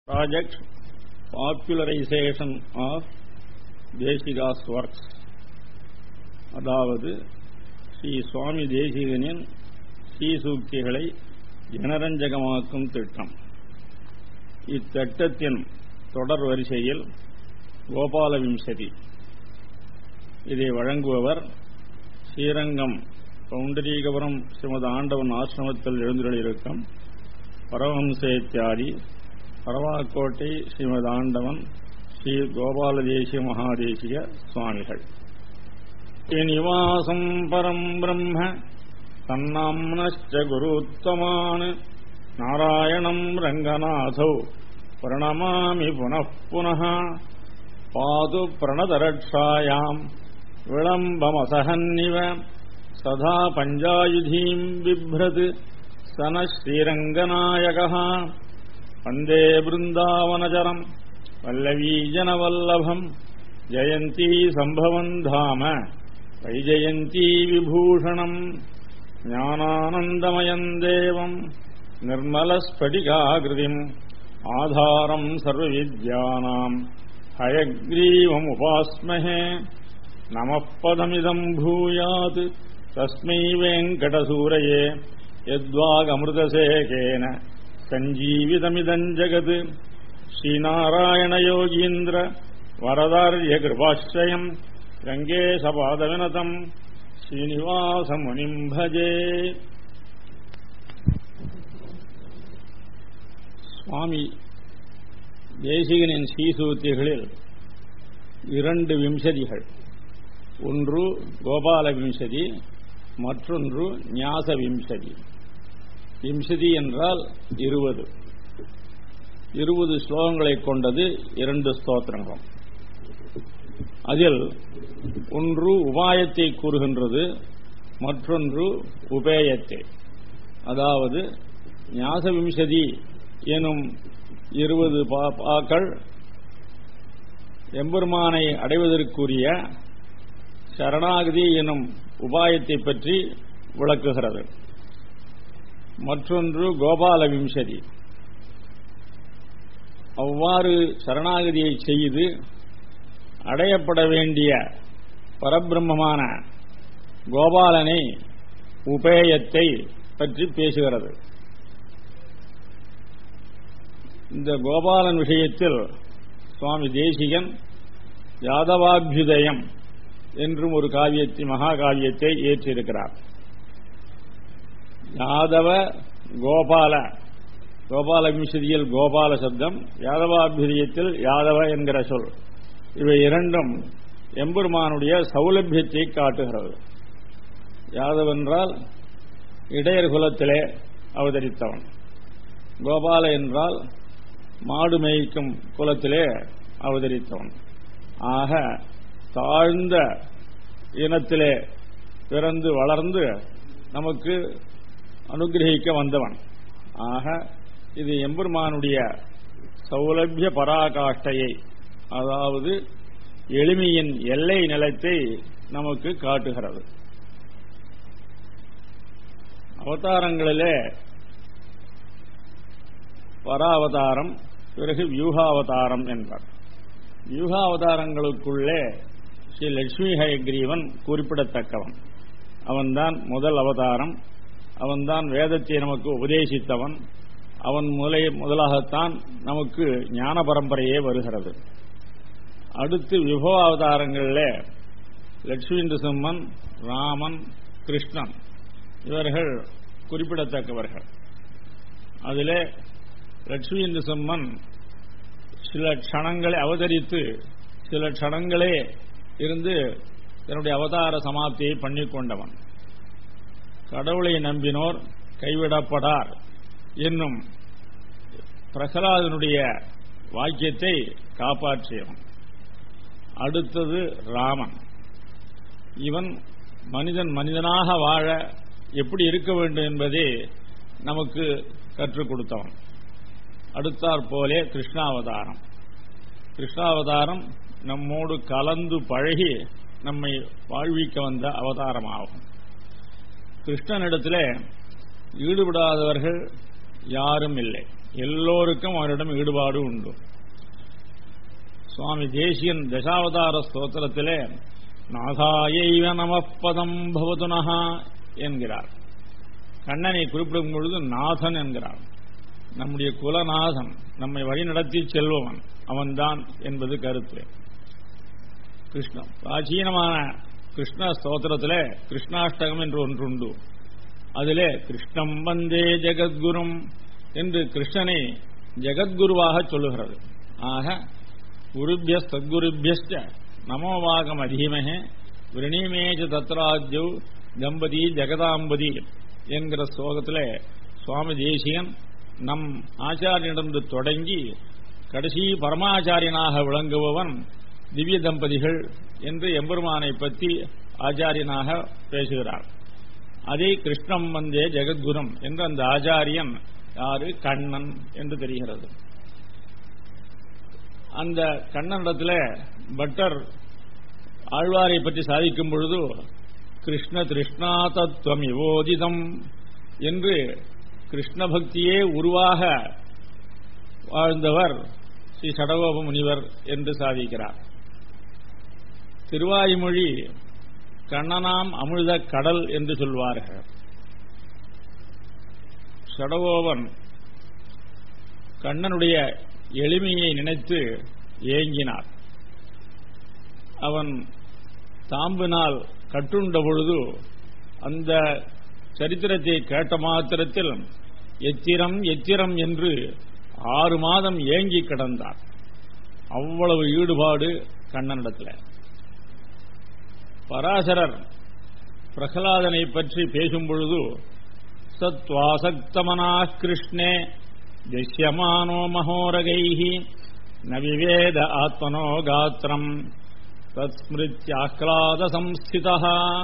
project popularization of Desika's works அதாவது ஸ்ரீ சுவாமி தேசிகனின் ஸ்ரீசூக்திகளை ஜனரஞ்சகமாக்கும் திட்டம் இத்திட்டத்தின் தொடர் வரிசையில் கோபால விம்சதி இதை வழங்குபவர் ஸ்ரீரங்கம் பவுண்டரீகபுரம் ஸ்ரீமது ஆண்டவன் ஆசிரமத்தில் எழுந்துள்ளிருக்கும் பரமஹம்சேத்தியாதி பரவாக்கோட்டை ஸ்ரீமத் ஆண்டவன் ஸ்ரீ கோபால தேசிய மகாதேசிக சுவாமிகள் ஸ்ரீனிவாசம் பரம் பிரம்ம தன்னாம்னச்ச குருத்தமான் நாராயணம் ரங்கநாதௌ பிரணமாமி புனః புனः பாது பிரணதரட்சாயாம் விளம்பமசகன்னிவ சதா பஞ்சாயுதீம் பிப்ரத் சன ஸ்ரீரங்கநாயகः वन्दे बृन्दावनचरम् वल्लवीजनवल्लभम् जयन्ती सम्भवम् धाम वैजयन्ती विभूषणम् ज्ञानानन्दमयम् देवम् निर्मलस्फटिकाकृतिम् आधारम् सर्वविद्यानाम् हयग्रीवमुपास्महे नमः पदमिदम् भूयात् तस्मै वेङ्कटसूरये यद्वागमृतसेकेन सञ्जीवितमिदम् जगत् श्रीनारायणयोगीन्द्र वरदार्यकृपाश्रयम् रङ्गेशपादविनतम् श्रीनिवासमुनिम् भजे சுவாமி தேசிகனின் ஸ்ரீசூத்திகளில் இரண்டு விம்சதிகள் ஒன்று கோபால விம்சதி மற்றொன்று ஞாச விம்சதி விம்சதி என்றால் இருபது இருபது ஸ்லோகங்களை கொண்டது இரண்டு ஸ்தோத்திரங்கள் அதில் ஒன்று உபாயத்தை கூறுகின்றது மற்றொன்று உபேயத்தை அதாவது ஞாச விம்சதி எனும் இருபது பாக்கள் எம்பெருமானை அடைவதற்குரிய சரணாகதி எனும் உபாயத்தை பற்றி விளக்குகிறது மற்றொன்று கோபால விம்சதி அவ்வாறு சரணாகதியை செய்து அடையப்பட வேண்டிய பரபிரம்மமான கோபாலனை உபேயத்தை பற்றி பேசுகிறது இந்த கோபாலன் விஷயத்தில் சுவாமி தேசிகன் யாதவாபியுதயம் என்றும் ஒரு காவியத்தை மகா காவியத்தை ஏற்றிருக்கிறார் யாதவ கோபால கோபால விம்சதியில் கோபால சப்தம் யாதவாபியுதயத்தில் யாதவ என்கிற சொல் இவை இரண்டும் எம்பெருமானுடைய சௌலபியத்தை காட்டுகிறது யாதவென்றால் இடையர் குலத்திலே அவதரித்தவன் கோபால என்றால் மாடு மேய்க்கும் குலத்திலே அவதரித்தவன் ஆக தாழ்ந்த இனத்திலே பிறந்து வளர்ந்து நமக்கு அனுகிரகிக்க வந்தவன் ஆக இது எம்பெருமானுடைய சௌலபிய பராகாஷ்டையை அதாவது எளிமையின் எல்லை நிலத்தை நமக்கு காட்டுகிறது அவதாரங்களிலே பராவதாரம் பிறகு வியூகாவதாரம் என்பார் வியூகாவதாரங்களுக்குள்ளே ஸ்ரீ லட்சுமி ஹயக்ரீவன் குறிப்பிடத்தக்கவன் அவன்தான் முதல் அவதாரம் அவன்தான் வேதத்தை நமக்கு உபதேசித்தவன் அவன் மூலை முதலாகத்தான் நமக்கு ஞான பரம்பரையே வருகிறது அடுத்து விபவ அவதாரங்களில் லட்சுமி நரசிம்மன் ராமன் கிருஷ்ணன் இவர்கள் குறிப்பிடத்தக்கவர்கள் அதிலே லட்சுமி நரசிம்மன் சில க்ஷணங்களை அவதரித்து சில க்ஷணங்களே இருந்து தன்னுடைய அவதார சமாப்தியை பண்ணிக்கொண்டவன் கடவுளை நம்பினோர் கைவிடப்படார் என்னும் பிரகலாதனுடைய வாக்கியத்தை காப்பாற்றியவன் அடுத்தது ராமன் இவன் மனிதன் மனிதனாக வாழ எப்படி இருக்க வேண்டும் என்பதை நமக்கு கற்றுக் கொடுத்தவன் அடுத்தாற் போலே கிருஷ்ணாவதாரம் கிருஷ்ணாவதாரம் நம்மோடு கலந்து பழகி நம்மை வாழ்விக்க வந்த அவதாரமாகும் கிருஷ்ணனிடத்தில் ஈடுபடாதவர்கள் யாரும் இல்லை எல்லோருக்கும் அவரிடம் ஈடுபாடு உண்டு சுவாமி தேசியன் தசாவதார ஸ்தோத்திரத்திலே நாதாயைவ நமப்பதம் பவதுனஹா என்கிறார் கண்ணனை குறிப்பிடும் பொழுது நாதன் என்கிறார் நம்முடைய குலநாதன் நம்மை வழிநடத்தி செல்பவன் அவன்தான் என்பது கருத்து கிருஷ்ணம் பிராச்சீனமான கிருஷ்ண ஸ்தோத்திரத்திலே கிருஷ்ணாஷ்டகம் என்று ஒன்றுண்டு அதிலே கிருஷ்ணம் வந்தே ஜெகத்குரும் என்று கிருஷ்ணனை ஜெகத்குருவாக சொல்லுகிறது ஆக குருபிய சத்குருபியஸ்ட நமோவாகம் அதீமகே விரணீமேஜ தத்ராஜ்யவ் தம்பதி ஜெகதாம்பதி என்கிற ஸ்லோகத்தில் சுவாமி தேசியன் நம் ஆச்சாரியனிடந்து தொடங்கி கடைசி பரமாச்சாரியனாக விளங்குபவன் திவ்ய தம்பதிகள் என்று எம்பெருமானை பற்றி ஆச்சாரியனாக பேசுகிறார் அதே கிருஷ்ணம் வந்தே ஜெகத்குரும் என்ற அந்த ஆச்சாரியன் யாரு கண்ணன் என்று தெரிகிறது அந்த கண்ணனிடத்தில் பட்டர் ஆழ்வாரை பற்றி சாதிக்கும் பொழுது கிருஷ்ண திருஷ்ணா தத்துவம் யோதிதம் என்று கிருஷ்ண பக்தியே உருவாக வாழ்ந்தவர் ஸ்ரீ சடகோப முனிவர் என்று சாதிக்கிறார் திருவாய்மொழி கண்ணனாம் அமிழ்த கடல் என்று சொல்வார்கள் சடகோபன் கண்ணனுடைய எளிமையை நினைத்து ஏங்கினார் அவன் தாம்பினால் கட்டுண்ட பொழுது அந்த சரித்திரத்தை கேட்ட மாத்திரத்தில் எத்திரம் எத்திரம் என்று ஆறு மாதம் ஏங்கி கிடந்தார் அவ்வளவு ஈடுபாடு கண்ணனிடத்தில் பராசரர் பிரகலாதனை பற்றி பேசும் பொழுது சத்வாசக்தமனா கிருஷ்ணே திஷ்யமானோ மகோரகைஹி ந விவேத ஆத்மனோ காத்திரம் தத்ஸ்மிருத்யாஹ்லாத சம்ஸ்திதா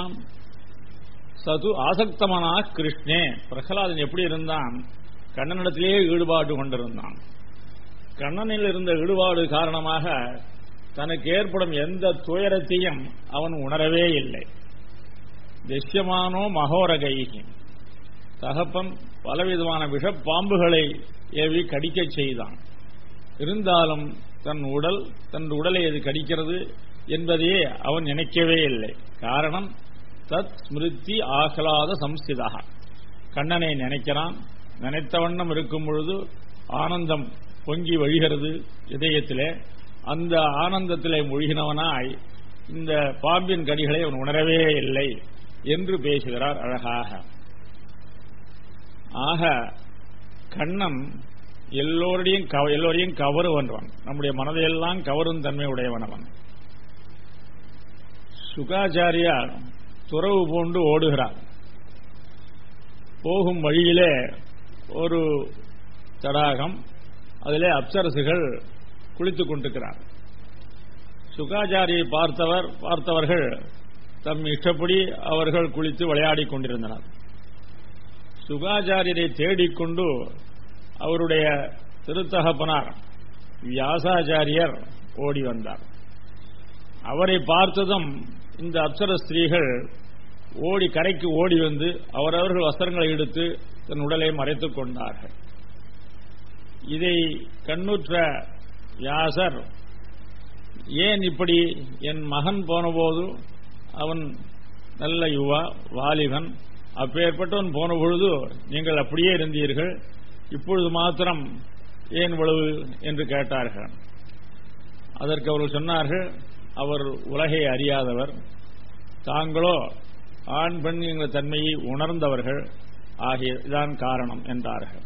சது ஆசக்தமனா கிருஷ்ணே பிரகலாதன் எப்படி இருந்தான் கண்ணனிடத்திலேயே ஈடுபாடு கொண்டிருந்தான் கண்ணனில் இருந்த ஈடுபாடு காரணமாக தனக்கு ஏற்படும் எந்த துயரத்தையும் அவன் உணரவே இல்லை திஷ்யமானோ மகோரகைகி தகப்பன் பலவிதமான விஷப்பாம்புகளை ஏவி கடிக்கச் செய்தான் இருந்தாலும் தன் உடல் தன் உடலை அது கடிக்கிறது என்பதையே அவன் நினைக்கவே இல்லை காரணம் தத் ஸ்மிருதி ஆகலாத சம்ஸ்திதா கண்ணனை நினைக்கிறான் நினைத்த வண்ணம் இருக்கும் பொழுது ஆனந்தம் பொங்கி வழிகிறது இதயத்திலே அந்த ஆனந்தத்திலே மூழ்கினவனாய் இந்த பாம்பின் கடிகளை அவன் உணரவே இல்லை என்று பேசுகிறார் அழகாக ஆக கண்ணன் எல்லோருடையும் எல்லோரையும் கவருவன்றவன் நம்முடைய மனதையெல்லாம் கவரும் தன்மை உடையவன் அவன் சுகாச்சாரியார் துறவு போன்று ஓடுகிறார் போகும் வழியிலே ஒரு தடாகம் அதிலே அப்சரசுகள் குளித்துக் கொண்டிருக்கிறார் சுகாச்சாரியை பார்த்தவர் பார்த்தவர்கள் தம் இஷ்டப்படி அவர்கள் குளித்து விளையாடிக் கொண்டிருந்தனர் சுகாச்சாரியரை தேடிக்கொண்டு அவருடைய திருத்தகப்பனார் வியாசாச்சாரியர் ஓடி வந்தார் அவரை பார்த்ததும் இந்த அப்சர ஸ்திரீகள் ஓடி கரைக்கு ஓடி வந்து அவரவர்கள் வஸ்திரங்களை எடுத்து தன் உடலை மறைத்துக் கொண்டார்கள் இதை கண்ணுற்ற வியாசர் ஏன் இப்படி என் மகன் போனபோது அவன் நல்ல யுவா வாலிபன் அப்பேற்பட்டவன் போன பொழுது நீங்கள் அப்படியே இருந்தீர்கள் இப்பொழுது மாத்திரம் ஏன் இவ்வளவு என்று கேட்டார்கள் அதற்கு அவர்கள் சொன்னார்கள் அவர் உலகை அறியாதவர் தாங்களோ ஆண் பெண் என்ற தன்மையை உணர்ந்தவர்கள் ஆகிய இதான் காரணம் என்றார்கள்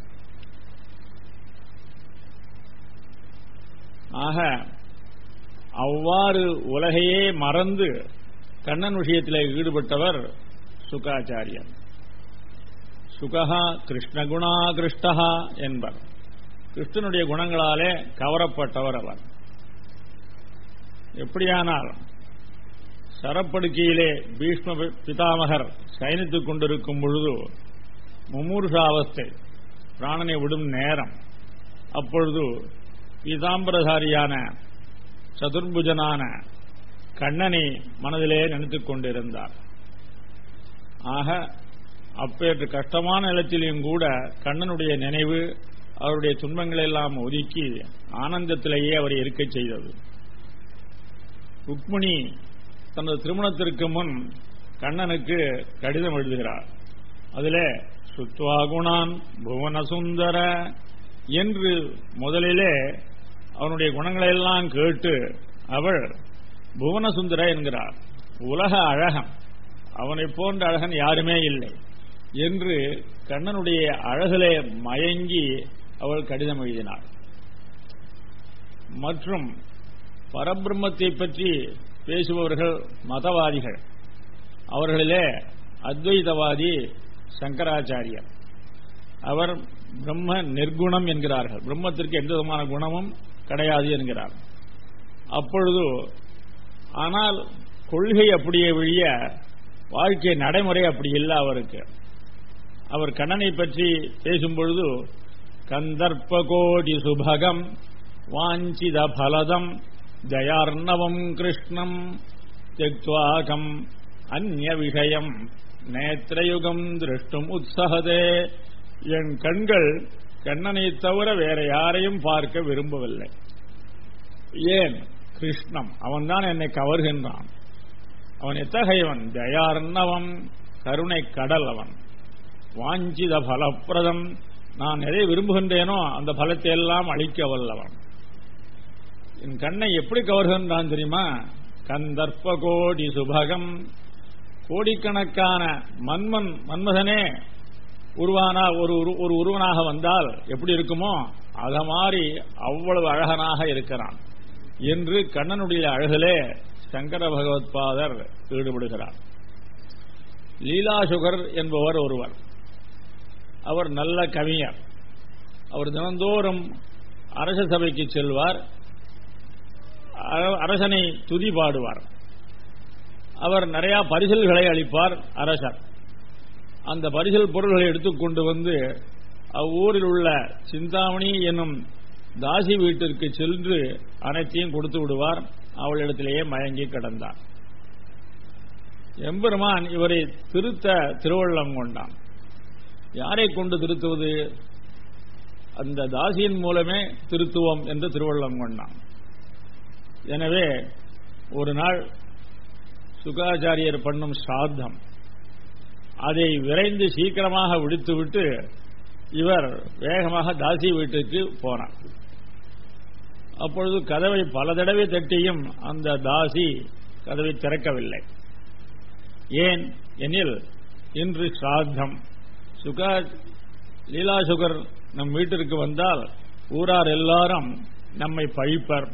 ஆக அவ்வாறு உலகையே மறந்து கண்ணன் விஷயத்தில் ஈடுபட்டவர் சுகாச்சாரியன் சுகா கிருஷ்ணகுணா கிருஷ்டா என்பர் கிருஷ்ணனுடைய குணங்களாலே கவரப்பட்டவர் அவர் எப்படியானால் சரப்படுக்கையிலே பீஷ்ம பிதாமகர் சயனித்துக் கொண்டிருக்கும் பொழுது முமூர்ஷாவஸ்தை பிராணனை விடும் நேரம் அப்பொழுது பீதாம்பரதாரியான சதுர்புஜனான கண்ணனை மனதிலே நினைத்துக் கொண்டிருந்தார் ஆக அப்பேற்று கஷ்டமான நிலத்திலும் கூட கண்ணனுடைய நினைவு அவருடைய துன்பங்களை எல்லாம் ஒதுக்கி ஆனந்தத்திலேயே அவரை இருக்கச் செய்தது ருக்மிணி தனது திருமணத்திற்கு முன் கண்ணனுக்கு கடிதம் எழுதுகிறார் அதிலே சுத்வா குணான் புவனசுந்தர என்று முதலிலே அவனுடைய குணங்களை எல்லாம் கேட்டு அவள் புவனசுந்தர என்கிறார் உலக அழகன் அவனை போன்ற அழகன் யாருமே இல்லை என்று கண்ணனுடைய அழகிலே மயங்கி அவள் கடிதம் எழுதினாள் மற்றும் பரபிரம்மத்தை பற்றி பேசுபவர்கள் மதவாதிகள் அவர்களிலே அத்வைதவாதி சங்கராச்சாரியர் அவர் பிரம்ம நிர்குணம் என்கிறார்கள் பிரம்மத்திற்கு எந்த விதமான குணமும் கிடையாது என்கிறார் அப்பொழுது ஆனால் கொள்கை அப்படியே வழிய வாழ்க்கை நடைமுறை அப்படி இல்லை அவருக்கு அவர் கண்ணனை பற்றி பேசும்பொழுது கந்தர்ப்ப கோடி சுபகம் வாஞ்சித பலதம் ஜயார்ணவம் கிருஷ்ணம் தெக்வாகம் அந்நிய விஷயம் நேத்திரயுகம் திருஷ்டும் உற்சகதே என் கண்கள் கண்ணனை தவிர வேற யாரையும் பார்க்க விரும்பவில்லை ஏன் கிருஷ்ணம் அவன்தான் என்னை கவர்கின்றான் அவன் எத்தகையவன் ஜயார்ணவம் கருணை கடல் அவன் வாஞ்சித பலப்பிரதம் நான் எதை விரும்புகின்றேனோ அந்த பலத்தை எல்லாம் அளிக்க வல்லவன் என் கண்ணை எப்படி கவர்கின்றான் தெரியுமா கந்தர்ப்ப கோடி சுபகம் கோடிக்கணக்கான மன்மன் மன்மதனே உருவானா ஒரு ஒரு உருவனாக வந்தால் எப்படி இருக்குமோ அத மாதிரி அவ்வளவு அழகனாக இருக்கிறான் என்று கண்ணனுடைய அழகிலே சங்கர பகவத்பாதர் ஈடுபடுகிறார் லீலாசுகர் என்பவர் ஒருவர் அவர் நல்ல கவிஞர் அவர் தினந்தோறும் அரச சபைக்கு செல்வார் அரசனை துதி பாடுவார் அவர் நிறைய பரிசல்களை அளிப்பார் அரசர் அந்த பரிசல் பொருள்களை எடுத்துக்கொண்டு வந்து அவ்வூரில் உள்ள சிந்தாமணி என்னும் தாசி வீட்டிற்கு சென்று அனைத்தையும் கொடுத்து விடுவார் அவளிடத்திலேயே மயங்கி கிடந்தார் எம்பெருமான் இவரை திருத்த திருவள்ளம் கொண்டான் யாரை கொண்டு திருத்துவது அந்த தாசியின் மூலமே திருத்துவோம் என்று திருவள்ளம் கொண்டான் எனவே ஒரு நாள் சுகாச்சாரியர் பண்ணும் சாத்தம் அதை விரைந்து சீக்கிரமாக விடுத்துவிட்டு இவர் வேகமாக தாசி வீட்டுக்கு போனார் அப்பொழுது கதவை பல தடவை தட்டியும் அந்த தாசி கதவை திறக்கவில்லை ஏன் எனில் இன்று சாத்தம் சுகா லீலா சுகர் நம் வீட்டிற்கு வந்தால் ஊரார் எல்லாரும் நம்மை பழிப்பர்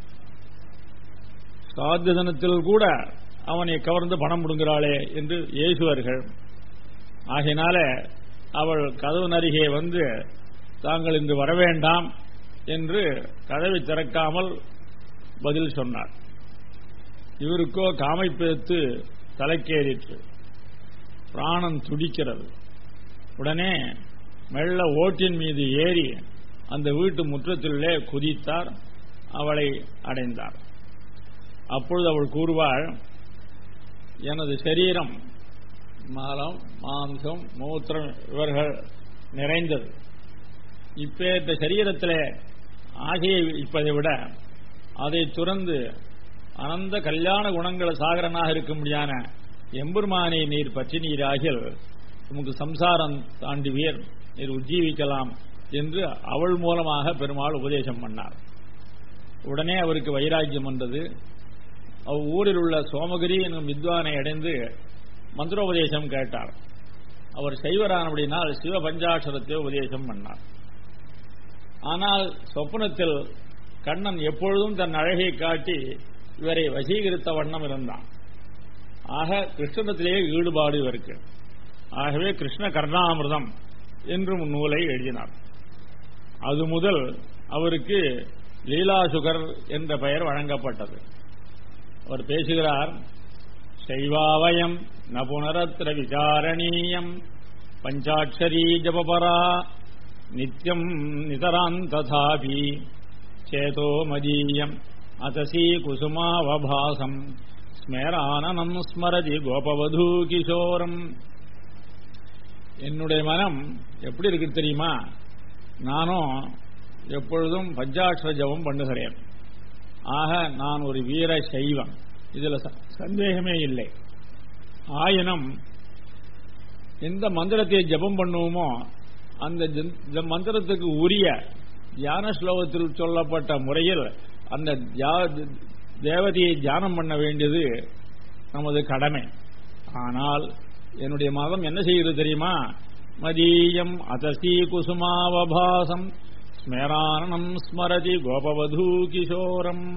சாத்த தினத்தில் கூட அவனை கவர்ந்து பணம் முடுங்கிறாளே என்று ஏசுவார்கள் ஆகையினால அவள் கதவு அருகே வந்து தாங்கள் இன்று வரவேண்டாம் என்று கதவை திறக்காமல் பதில் சொன்னார் இவருக்கோ காமைப்பேத்து தலைக்கேறிற்று பிராணம் துடிக்கிறது உடனே மெல்ல ஓட்டின் மீது ஏறி அந்த வீட்டு முற்றத்திலே குதித்தார் அவளை அடைந்தார் அப்பொழுது அவள் கூறுவாள் எனது சரீரம் மலம் மாம்சம் மூத்திரம் இவர்கள் நிறைந்தது இப்ப இந்த சரீரத்தில் ஆசையை வைப்பதை விட அதை துறந்து அனந்த கல்யாண குணங்கள் சாகரனாக இருக்கும்படியான எம்பெருமானை நீர் பற்றி நீராகில் உமக்கு சம்சாரம் தாண்டுவீர் நீர் உஜ்ஜீவிக்கலாம் என்று அவள் மூலமாக பெருமாள் உபதேசம் பண்ணார் உடனே அவருக்கு வைராக்கியம் வந்தது அவ்வூரில் உள்ள சோமகிரி என்னும் வித்வானை அடைந்து மந்திரோபதேசம் கேட்டார் அவர் செய்வரானபடினால் சிவ பஞ்சாட்சரத்தை உபதேசம் பண்ணார் ஆனால் சொப்பனத்தில் கண்ணன் எப்பொழுதும் தன் அழகை காட்டி இவரை வசீகரித்த வண்ணம் இருந்தான் ஆக கிருஷ்ணத்திலேயே ஈடுபாடு இவருக்கு ஆகவே கிருஷ்ண கர்ணாமிர்தம் என்றும் நூலை எழுதினார் அது முதல் அவருக்கு லீலாசுகர் என்ற பெயர் வழங்கப்பட்டது அவர் பேசுகிறார் சைவாவயம் ந புனரத்திர விசாரணீயம் பஞ்சாட்சரி ஜபபரா நித்யம் நிதரான் ததாபி சேதோ மதீயம் அதசி குசுமாவபாசம் ஸ்மேரானனம் ஸ்மரதி கோபவதூ கிஷோரம் என்னுடைய மனம் எப்படி இருக்கு தெரியுமா நானும் எப்பொழுதும் பஞ்சாட்சர ஜபம் பண்ணுகிறேன் ஆக நான் ஒரு வீர சைவம் இதுல ச- சந்தேகமே இல்லை ஆயினும் எந்த மந்திரத்தை ஜபம் பண்ணுவோமோ அந்த ஜன்- இந்த மந்திரத்துக்கு உரிய தியான ஸ்லோகத்தில் சொல்லப்பட்ட முறையில் அந்த தியா- தேவதையை தியானம் பண்ண வேண்டியது நமது கடமை ஆனால் என்னுடைய மதம் என்ன செய்கிறது தெரியுமா மதீயம் அதசி குசுமாவபாசம் ஸ்மரானம் ஸ்மரதி கோபவதூ கிஷோரம்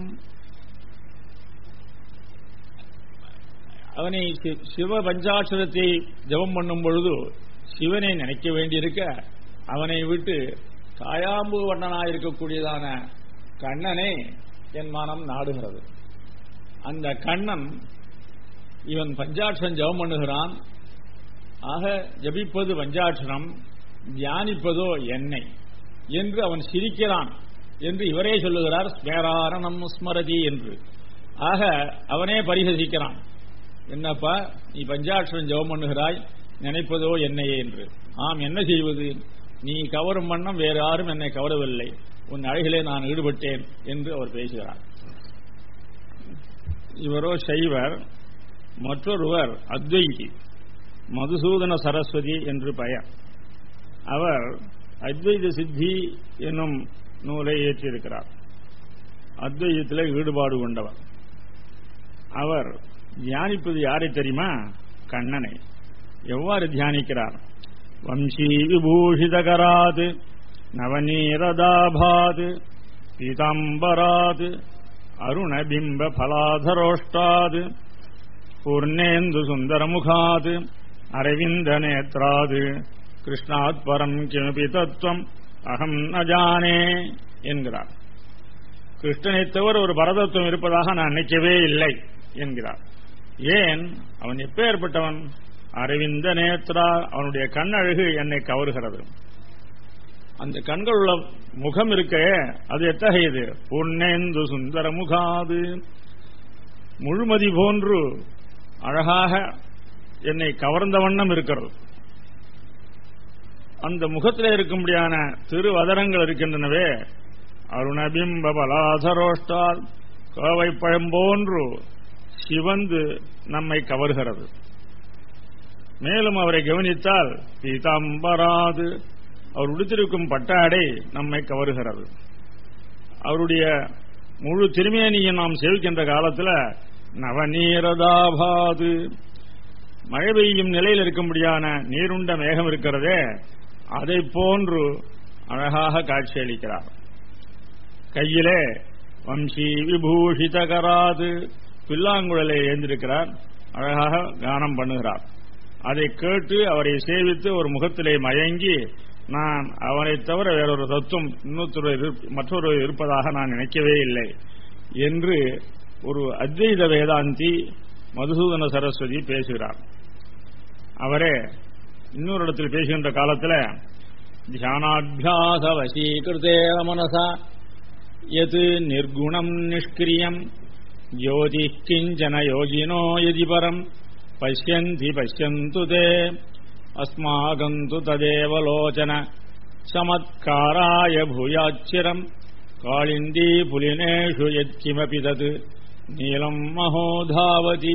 அவனை சி- சிவ பஞ்சாட்சரத்தை ஜெபம் பண்ணும் பொழுது சிவனை நினைக்க வேண்டியிருக்க அவனை விட்டு காயாம்பு வண்ணனாயிருக்கக்கூடியதான கண்ணனை என் மனம் நாடுகிறது அந்த கண்ணன் இவன் பஞ்சாட்சரம் ஜெபம் பண்ணுகிறான் ஆக ஜபிப்பது பஞ்சாட்சரம் தியானிப்பதோ என்னை என்று அவன் சிரிக்கிறான் என்று இவரே சொல்லுகிறார் ஸ்மேராரணம் ஸ்மரதி என்று ஆக அவனே பரிகசிக்கிறான் என்னப்பா நீ பஞ்சாட்சரம் ஜெபம் பண்ணுகிறாய் நினைப்பதோ என்னையே என்று ஆம் என்ன செய்வது நீ கவரும் வண்ணம் வேறு யாரும் என்னை கவரவில்லை உன் அழகிலே நான் ஈடுபட்டேன் என்று அவர் பேசுகிறார் இவரோ சைவர் மற்றொருவர் அத்வைதி மதுசூதன சரஸ்வதி என்று பெயர் அவர் அத்வைத சித்தி என்னும் நூலை இயற்றியிருக்கிறார் அத்வைதத்தில் ஈடுபாடு கொண்டவர் அவர் தியானிப்பது யாரை தெரியுமா கண்ணனை எவ்வாறு தியானிக்கிறார் வம்சீ விபூஷிதகராது நவநீரதாபாது பீதாம்பராது அருணபிம்ப பலாதரோஷ்டாது பூர்ணேந்து சுந்தரமுகாது அரவிந்த நேத்ராது கிருஷ்ணாத் பரம் கிமபி தத்துவம் அகம் ந ஜானே என்கிறார் கிருஷ்ணனை தவிர ஒரு பரதத்துவம் இருப்பதாக நான் நினைக்கவே இல்லை என்கிறார் ஏன் அவன் எப்பேற்பட்டவன் அரவிந்த நேத்ரா அவனுடைய கண்ணழகு என்னை கவருகிறது அந்த கண்கள் உள்ள முகம் இருக்க அது எத்தகையது பொன்னேந்து சுந்தர முகாது முழுமதி போன்று அழகாக என்னை கவர்ந்த வண்ணம் இருக்கிறது அந்த முகத்தில் இருக்கும்படியான திருவதரங்கள் இருக்கின்றனவே அருணபிம்ப பலாசரோஷ்டால் கோவை பழம் போன்று சிவந்து நம்மை கவர்கிறது மேலும் அவரை கவனித்தால் பீதாம்பராது அவர் உடுத்திருக்கும் பட்டாடை நம்மை கவருகிறது அவருடைய முழு திருமேனியை நாம் சேவிக்கின்ற காலத்தில் நவநீரதாபாது மழை பெய்யும் நிலையில் இருக்கும்படியான நீருண்ட மேகம் இருக்கிறதே அதை போன்று அழகாக காட்சியளிக்கிறார் கையிலே வம்சி விபூஷிதகராது பில்லாங்குழலை ஏந்திருக்கிறார் அழகாக கானம் பண்ணுகிறார் அதை கேட்டு அவரை சேவித்து ஒரு முகத்திலே மயங்கி நான் அவனை தவிர வேறொரு தத்துவம் இன்னொருத்தர் இருப்- மற்றொரு இருப்பதாக நான் நினைக்கவே இல்லை என்று ஒரு அத்வைத வேதாந்தி மதுசூதன சரஸ்வதி பேசுகிறார் அவரே இன்னொரு இடத்தில் பேசுகின்ற காலத்தில் தியானாபியாச வசீகிருதே மனசா எது நிர்குணம் நிஷ்கிரியம் ஜோதி கிஞ்சன யோகினோ யதி பரம் பசியந்தி பசியந்து தே அஸ்மாகம் து ததேவ லோச்சன சமத்காராய பூயாச்சிரம் காளிந்தி புலினேஷு யத்கிமபி தது நீலம் மகோதாவதி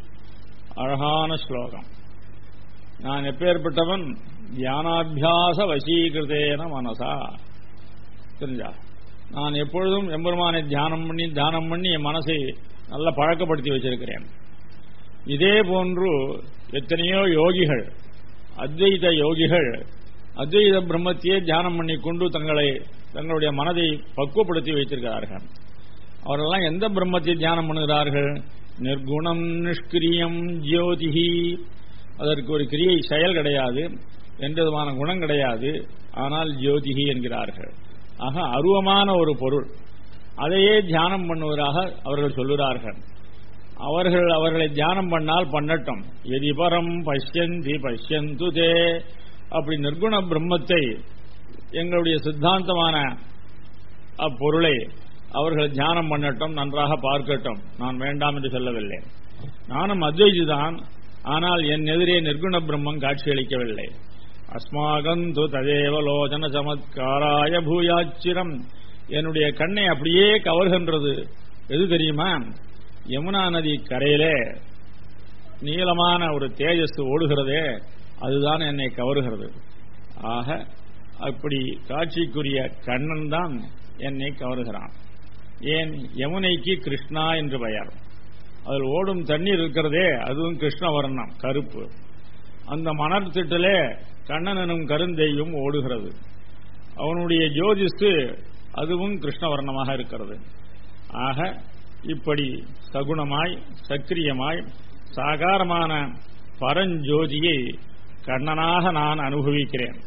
அழகான ஸ்லோகம் நான் எப்பேற்பட்டவன் தியானாபியாச வசீகிருதேன மனசா தெரிஞ்சா நான் எப்பொழுதும் எம்பெருமானை தியானம் பண்ணி தியானம் பண்ணி என் மனசை நல்லா பழக்கப்படுத்தி வச்சிருக்கிறேன் இதே போன்று எத்தனையோ யோகிகள் அத்வைத யோகிகள் அத்வைத பிரம்மத்தையே தியானம் பண்ணி கொண்டு தங்களை தங்களுடைய மனதை பக்குவப்படுத்தி வைத்திருக்கிறார்கள் அவரெல்லாம் எந்த பிரம்மத்தை தியானம் பண்ணுகிறார்கள் நிர்குணம் நிஷ்கிரியம் ஜோதிஹி அதற்கு ஒரு கிரியை செயல் கிடையாது எந்த விதமான குணம் கிடையாது ஆனால் ஜோதிஹி என்கிறார்கள் ஆக அருவமான ஒரு பொருள் அதையே தியானம் பண்ணுவதாக அவர்கள் சொல்லுகிறார்கள் அவர்கள் அவர்களை தியானம் பண்ணால் பண்ணட்டும் எதிபரம் பஷ்யந்தி பஷ்யந்து தே அப்படி நிர்குண பிரம்மத்தை எங்களுடைய சித்தாந்தமான அப்பொருளை அவர்கள் தியானம் பண்ணட்டும் நன்றாக பார்க்கட்டும் நான் வேண்டாம் என்று சொல்லவில்லை நானும் அத்வைதி தான் ஆனால் என் எதிரே நிர்குண பிரம்மம் காட்சியளிக்கவில்லை அஸ்மாகந்து ததேவ லோச்சன சமத்காராய பூயாச்சிரம் என்னுடைய கண்ணை அப்படியே கவர்கின்றது எது தெரியுமா யமுனா நதி கரையிலே நீளமான ஒரு தேஜஸ் ஓடுகிறதே அதுதான் என்னை கவருகிறது ஆக அப்படி காட்சிக்குரிய கண்ணன் தான் என்னை கவருகிறான் ஏன் யமுனைக்கு கிருஷ்ணா என்று பெயர் அதில் ஓடும் தண்ணீர் இருக்கிறதே அதுவும் கிருஷ்ணவர்ணம் கருப்பு அந்த மணர் திட்டிலே கண்ணன் எனும் கருந்தெய்யும் ஓடுகிறது அவனுடைய ஜோதிஷு அதுவும் கிருஷ்ணவர்ணமாக இருக்கிறது ஆக இப்படி சகுணமாய் சக்கிரியமாய் சாகாரமான பரஞ்சோதியை கண்ணனாக நான் அனுபவிக்கிறேன்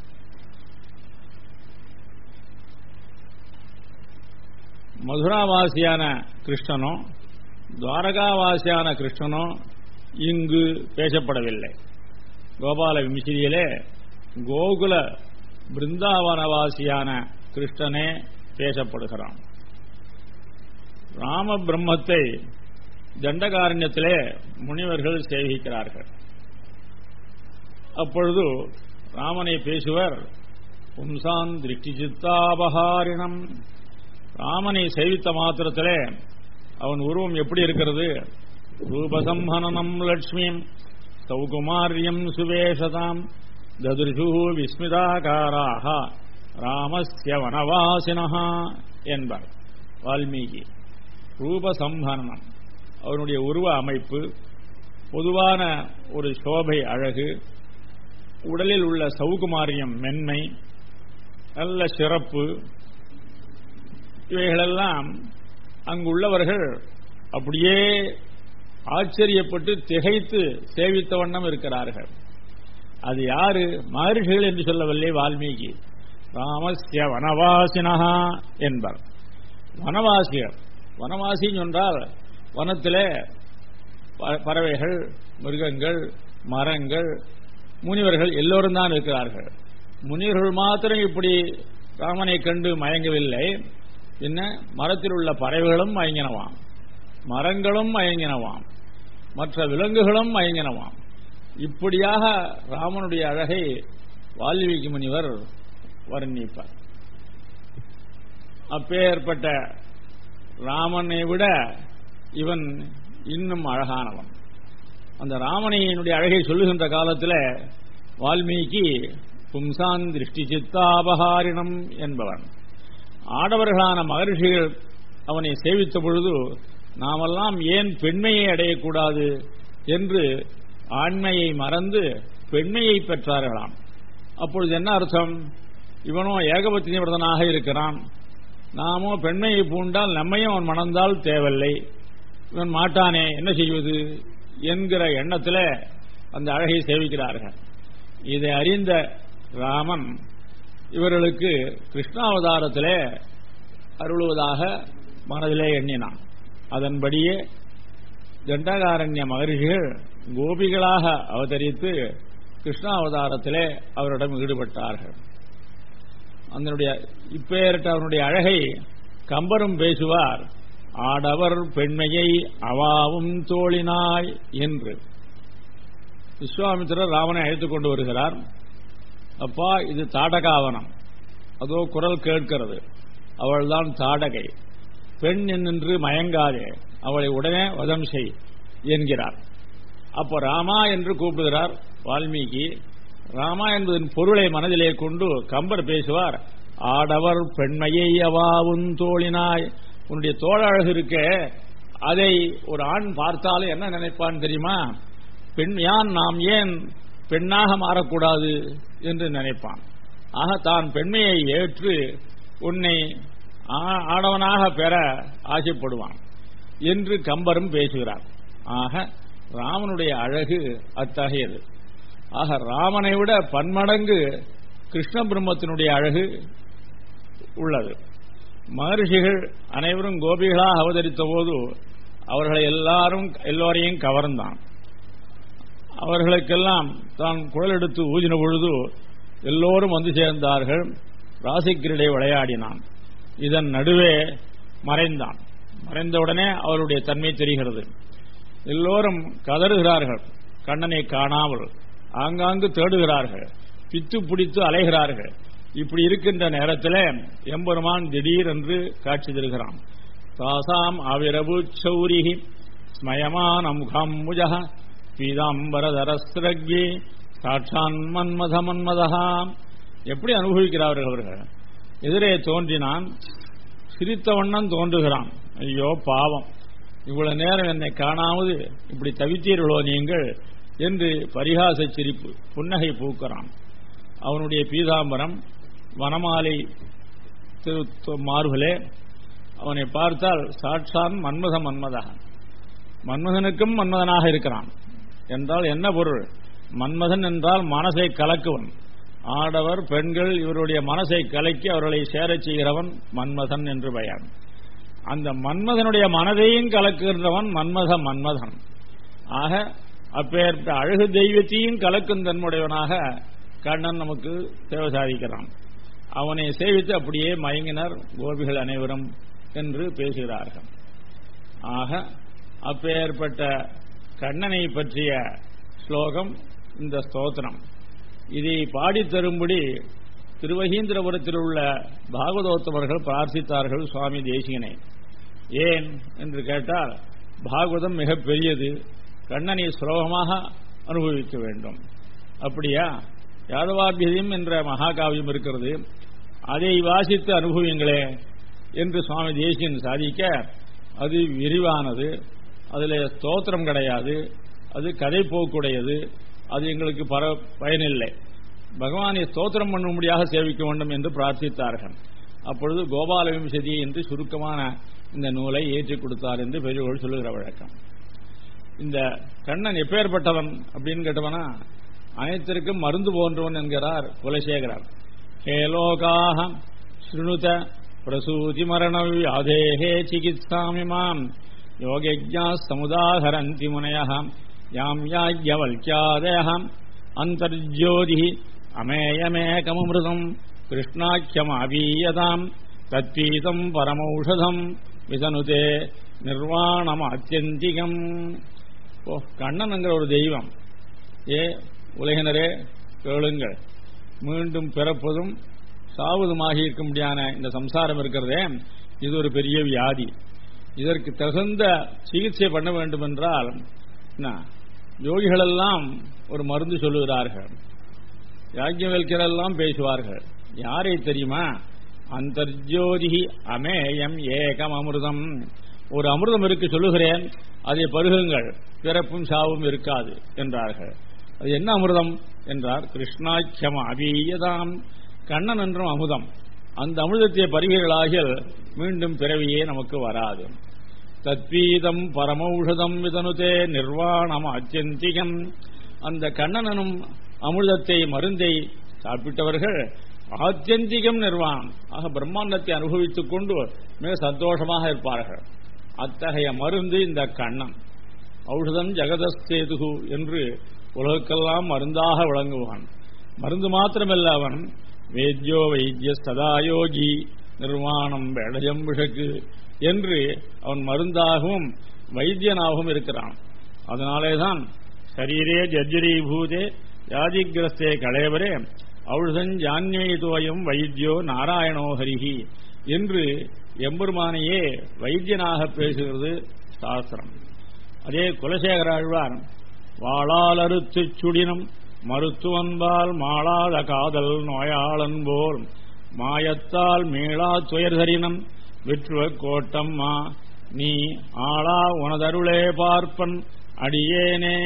மதுராவாசியான கிருஷ்ணனோ துவாரகாவாசியான கிருஷ்ணனோ இங்கு பேசப்படவில்லை கோபால விமிசிரியிலே கோகுல பிருந்தாவனவாசியான கிருஷ்ணனே பேசப்படுகிறான் ராம பிரம்மத்தை தண்டகாரண்யத்திலே முனிவர்கள் சேவிக்கிறார்கள் அப்பொழுது ராமனை பேசுவர் பும்சான் திருஷ்டி சித்தாபகாரிணம் ராமனை சேவித்த மாத்திரத்திலே அவன் உருவம் எப்படி இருக்கிறது ரூபசம்ஹனனம் லட்சுமியும் சௌகுமாரியம் சுவேஷதாம் ததுர்ஷு விஸ்மிதாகாராக ராமஸ்ய வனவாசினஹா என்பார் வால்மீகி ரூபசம்ஹனனம் அவனுடைய உருவ அமைப்பு பொதுவான ஒரு சோபை அழகு உடலில் உள்ள சௌகுமாரியம் மென்மை நல்ல சிறப்பு இவைகளெல்லாம் அங்குள்ளவர்கள் அப்படியே ஆச்சரியப்பட்டு திகைத்து சேவித்த வண்ணம் இருக்கிறார்கள் அது யாரு மகர்ஷிகள் என்று சொல்லவில்லை வால்மீகி ராமஸ்ய வனவாசினஹா என்பார் வனவாசிகள் வனவாசி என்றால் வனத்திலே பறவைகள் மிருகங்கள் மரங்கள் முனிவர்கள் எல்லோரும் தான் இருக்கிறார்கள் முனிவர்கள் மாத்திரம் இப்படி ராமனை கண்டு மயங்கவில்லை என்ன மரத்தில் உள்ள பறவைகளும் மயங்கினவாம் மரங்களும் மயங்கினவாம் மற்ற விலங்குகளும் மயங்கினவாம் இப்படியாக ராமனுடைய அழகை வால்மீகி முனிவர் வர்ணிப்பார் அப்பேற்பட்ட ராமனை விட இவன் இன்னும் அழகானவன் அந்த ராமனையினுடைய அழகை சொல்லுகின்ற காலத்தில் வால்மீகி பும்சான் திருஷ்டி சித்தாபகாரிணம் என்பவன் ஆடவர்களான மகர்ஷிகள் அவனை சேவித்த பொழுது நாமெல்லாம் ஏன் பெண்மையை அடையக்கூடாது என்று ஆண்மையை மறந்து பெண்மையை பெற்றார்களாம் அப்பொழுது என்ன அர்த்தம் இவனோ ஏகபத்தினி விரதனாக இருக்கிறான் நாமோ பெண்மையை பூண்டால் நம்மையும் அவன் மணந்தால் தேவையில்லை இவன் மாட்டானே என்ன செய்வது என்கிற எண்ணத்தில் அந்த அழகை சேவிக்கிறார்கள் இதை அறிந்த ராமன் இவர்களுக்கு கிருஷ்ணாவதாரத்திலே அருளுவதாக மனதிலே எண்ணினான் அதன்படியே தண்டகாரண்ய மகர்ஷிகள் கோபிகளாக அவதரித்து கிருஷ்ணாவதாரத்திலே அவரிடம் ஈடுபட்டார்கள் அதனுடைய இப்பேற்ற அவனுடைய அழகை கம்பரும் பேசுவார் ஆடவர் பெண்மையை அவாவும் தோழினாய் என்று விஸ்வாமித்திரர் ராமனை அழைத்துக் கொண்டு வருகிறார் அப்பா இது தாடகாவனம் அதோ குரல் கேட்கிறது அவள்தான் தாடகை பெண் என்று மயங்காதே அவளை உடனே வதம் செய் என்கிறார் அப்போ ராமா என்று கூப்பிடுகிறார் வால்மீகி ராமா என்பதன் பொருளை மனதிலே கொண்டு கம்பர் பேசுவார் ஆடவர் பெண்மையை அவாவும் தோழினாய் உன்னுடைய தோழ அழகு இருக்க அதை ஒரு ஆண் பார்த்தாலும் என்ன நினைப்பான் தெரியுமா பெண் யான் நாம் ஏன் பெண்ணாக மாறக்கூடாது என்று நினைப்பான் ஆக தான் பெண்மையை ஏற்று உன்னை ஆடவனாக பெற ஆசைப்படுவான் என்று கம்பரும் பேசுகிறார் ஆக ராமனுடைய அழகு அத்தகையது ஆக ராமனை விட பன்மடங்கு கிருஷ்ண பிரம்மத்தினுடைய அழகு உள்ளது மகர்ஷிகள் அனைவரும் கோபிகளாக அவதரித்த போது அவர்களை எல்லாரும் எல்லோரையும் கவர்ந்தான் அவர்களுக்கெல்லாம் தான் குழல் எடுத்து ஊதின பொழுது எல்லோரும் வந்து சேர்ந்தார்கள் ராசிக்கிரடை விளையாடினான் இதன் நடுவே மறைந்தான் மறைந்தவுடனே அவருடைய தன்மை தெரிகிறது எல்லோரும் கதறுகிறார்கள் கண்ணனை காணாமல் ஆங்காங்கு தேடுகிறார்கள் பித்து பிடித்து அலைகிறார்கள் இப்படி இருக்கின்ற நேரத்தில் எம்பெருமான் திடீரென்று காட்சி தருகிறான் தாசாம் அவிரபு சௌரிகி ஸ்மயமானம் கம்முஜ பீதாம்பரதரஸ்ரக்யே சாட்சான் மன்மத மன்மதா எப்படி அனுபவிக்கிறார்கள் அவர்கள் எதிரே தோன்றினான் சிரித்த வண்ணம் தோன்றுகிறான் ஐயோ பாவம் இவ்வளவு நேரம் என்னை காணாவது இப்படி தவித்தீர்களோ நீங்கள் என்று பரிகாச சிரிப்பு புன்னகை பூக்கிறான் அவனுடைய பீதாம்பரம் வனமாலை மார்பலே அவனை பார்த்தால் சாட்சான் மன்மத மன்மதா மன்மதனுக்கும் மன்மதனாக இருக்கிறான் என்றால் என்ன பொருள் மன்மதன் என்றால் மனசை கலக்குவன் ஆடவர் பெண்கள் இவருடைய மனசை கலக்கி அவர்களை சேரச் செய்கிறவன் மன்மதன் என்று பெயர் அந்த மன்மதனுடைய மனதையும் கலக்குகின்றவன் மன்மத மன்மதன் ஆக அப்பேர் அழகு தெய்வத்தையும் கலக்கும் தன்முடையவனாக கண்ணன் நமக்கு சேவை சாதிக்கிறான் அவனை சேவித்து அப்படியே மயங்கினர் கோபிகள் அனைவரும் என்று பேசுகிறார்கள் ஆக அப்பேற்பட்ட கண்ணனை பற்றிய ஸ்லோகம் இந்த ஸ்தோத்திரம் இதை பாடித் தரும்படி திருவகீந்திரபுரத்தில் உள்ள பாகவதோத்தமர்கள் பிரார்த்தித்தார்கள் சுவாமி தேசிகனை ஏன் என்று கேட்டால் பாகவதம் மிக பெரியது கண்ணனை சுலபமாக அனுபவிக்க வேண்டும் அப்படியா யாதவாபியம் என்ற மகாகாவியம் இருக்கிறது அதை வாசித்து அனுபவியுங்களே என்று சுவாமி தேசியன் சாதிக்க அது விரிவானது அதில் ஸ்தோத்திரம் கிடையாது அது கதை போக்குடையது அது எங்களுக்கு பர பயனில்லை பகவானை ஸ்தோத்திரம் பண்ணும்படியாக சேவிக்க வேண்டும் என்று பிரார்த்தித்தார்கள் அப்பொழுது கோபால விம்சதி என்று சுருக்கமான இந்த நூலை ஏற்றிக் கொடுத்தார் என்று பெரியவர்கள் சொல்லுகிற வழக்கம் இந்த கண்ணன் எப்பேற்பட்டவன் அப்படின்னு கேட்டவனா அனைத்திற்கும் மருந்து போன்றவன் என்கிறார் குலசேகரர் ஹேலோகாக ஸ்ருணுத பிரசூதி மரண வியாதேகே சிகித்சாமிமாம் யோகஜா சமுதாகரந்தி முனயம் யாம் யாஜ்யவல்யாதயம் அந்தர்ஜோதி அமேயமேகமமிருதம் கிருஷ்ணாக்கியமாவீயதாம் தத்பீதம் பரமௌஷதம் விசனுதே நிர்வாணம் அத்தியந்திகம் ஓ கண்ணன்ங்கிற ஒரு தெய்வம் ஏ உலகினரே கேளுங்கள் மீண்டும் பிறப்பதும் சாவதுமாகி இருக்க முடியாத இந்த சம்சாரம் இருக்கிறதே இது ஒரு பெரிய வியாதி இதற்கு தகுந்த சிகிச்சை பண்ண வேண்டும் என்றால் யோகிகளெல்லாம் ஒரு மருந்து சொல்லுகிறார்கள் யாஜ்யவல்கரெல்லாம் பேசுவார்கள் யாரை தெரியுமா அந்தர்ஜோதி அமேயம் ஏகம் அமிர்தம் ஒரு அமிர்தம் இருக்கு சொல்லுகிறேன் அதை பருகுங்கள் பிறப்பும் சாவும் இருக்காது என்றார்கள் அது என்ன அமிர்தம் என்றார் கிருஷ்ணாக்கியம் அபீயதாம் கண்ணன் என்றும் அமுதம் அந்த அமிர்தத்தை பருகிறளாகில் மீண்டும் பிறவியே நமக்கு வராது தத்பீதம் பரமௌஷதம் விதனுதே நிர்வாணம் அத்தியந்திகம் அந்த கண்ணனனும் அமிர்தத்தை மருந்தை சாப்பிட்டவர்கள் ஆத்தியந்திகம் நிர்வாணம் ஆக பிரம்மாண்டத்தை அனுபவித்துக் கொண்டு மிக சந்தோஷமாக இருப்பார்கள் அத்தகைய மருந்து இந்த கண்ணன் ஔஷதம் ஜெகதஸ்தேதுகு என்று உலகுக்கெல்லாம் மருந்தாக விளங்குவான் மருந்து மாத்திரமல்ல அவன் வேத்யோ வைத்திய சதாயோகி நிர்வாணம் வேடயம் விஷக்கு என்று அவன் மருந்தாகவும் வைத்தியனாகவும் இருக்கிறான் அதனாலேதான் சரீரே ஜர்ஜரீபூதே யாதிகிரஸ்தே களையவரே ஔஷதஞ்சான்யேதுவயம் வைத்தியோ நாராயணோ ஹரிஹி என்று எம்பெருமானையே வைத்தியனாக பேசுகிறது சாஸ்திரம் அதே குலசேகர ஆழ்வார் வாழால் அறுத்துச் சுடினம் மருத்துவன்பால் மாளாத காதல் நோயாளன் போல் மாயத்தால் மீளா துயர்தரினம் விற்றுவ கோட்டம்மா நீ ஆளா உனதருளே பார்ப்பன் அடியேனே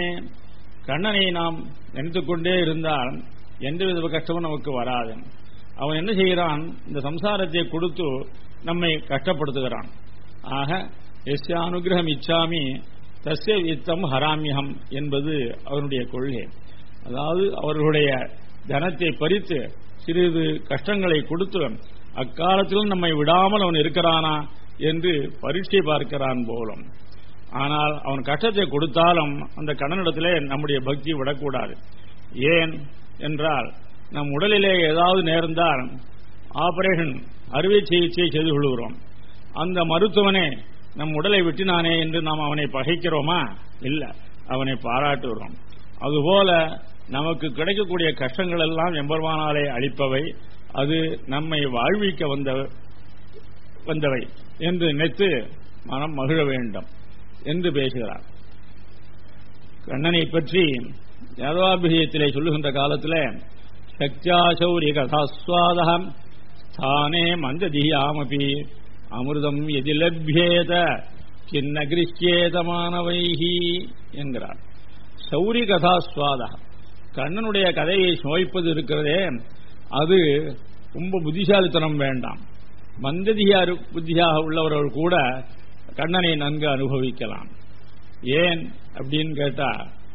கண்ணனை நாம் நினைத்துக் கொண்டே இருந்தால் எந்தவித கஷ்டமும் நமக்கு வராது அவன் என்ன செய்கிறான் இந்த சம்சாரத்தை கொடுத்து நம்மை கஷ்டப்படுத்துகிறான் ஆக எஸ் அனுகிரகம் இச்சாமி தஸ்ய வித்தம் ஹராமியம் என்பது அவனுடைய கொள்கை அதாவது அவர்களுடைய தனத்தை பறித்து சிறிது கஷ்டங்களை கொடுத்து அக்காலத்திலும் நம்மை விடாமல் அவன் இருக்கிறானா என்று பரீட்சை பார்க்கிறான் போலும் ஆனால் அவன் கஷ்டத்தை கொடுத்தாலும் அந்த கண்ணனிடத்திலே நம்முடைய பக்தி விடக்கூடாது ஏன் என்றால் நம் உடலிலே ஏதாவது நேர்ந்தால் ஆபரேஷன் அறுவை சிகிச்சை செய்து கொள்கிறோம் அந்த மருத்துவனே நம் உடலை விட்டினானே என்று நாம் அவனை பகைக்கிறோமா இல்ல அவனை பாராட்டுகிறோம் அதுபோல நமக்கு கிடைக்கக்கூடிய கஷ்டங்கள் எல்லாம் எம்பெருமானாலே அளிப்பவை அது நம்மை வாழ்விக்க வந்த வந்தவை என்று நினைத்து மனம் மகிழ வேண்டும் என்று பேசுகிறார் கண்ணனை பற்றி யாதவாபிஷயத்திலே சொல்லுகின்ற காலத்தில் சக்தியாசௌரிய கதாஸ்வாதம் ஸ்தானே மந்ததியாமபி அமிர்தம் எதி லப்யேத கிண்ண கிருஷ்யேதமானவைஹி என்கிறார் சௌரி கதாஸ்வாத கண்ணனுடைய கதையை சுவைப்பது இருக்கிறதே அது ரொம்ப புத்திசாலித்தனம் வேண்டாம் மந்ததியார் புத்தியாக உள்ளவர்கள் கூட கண்ணனை நன்கு அனுபவிக்கலாம் ஏன் அப்படின்னு கேட்டா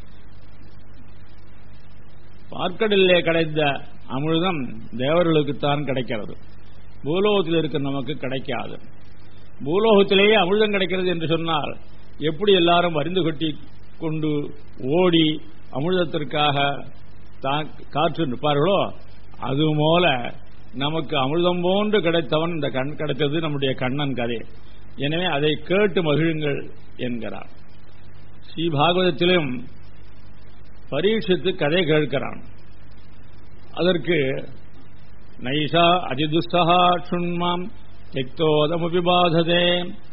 பார்க்கடலிலே கிடைத்த அமிர்தம் தேவர்களுக்குத்தான் கிடைக்கிறது பூலோகத்தில் இருக்க நமக்கு கிடைக்காது பூலோகத்திலேயே அமிர்தம் கிடைக்கிறது என்று சொன்னால் எப்படி எல்லாரும் வரிந்து கட்டி கொண்டு ஓடி அமிர்தத்திற்காக காற்று நிற்பார்களோ அதுபோல நமக்கு அமிர்தம் போன்று கிடைத்தவன் இந்த கண் கிடைத்தது நம்முடைய கண்ணன் கதை எனவே அதை கேட்டு மகிழுங்கள் என்கிறார் ஸ்ரீ பாகவதத்திலும் பரீட்சித்து கதை கேட்கிறான் அதற்கு நைஷா அதிதுஸ்தகா சுண்மாம் தெக்தோதமுபி பாததே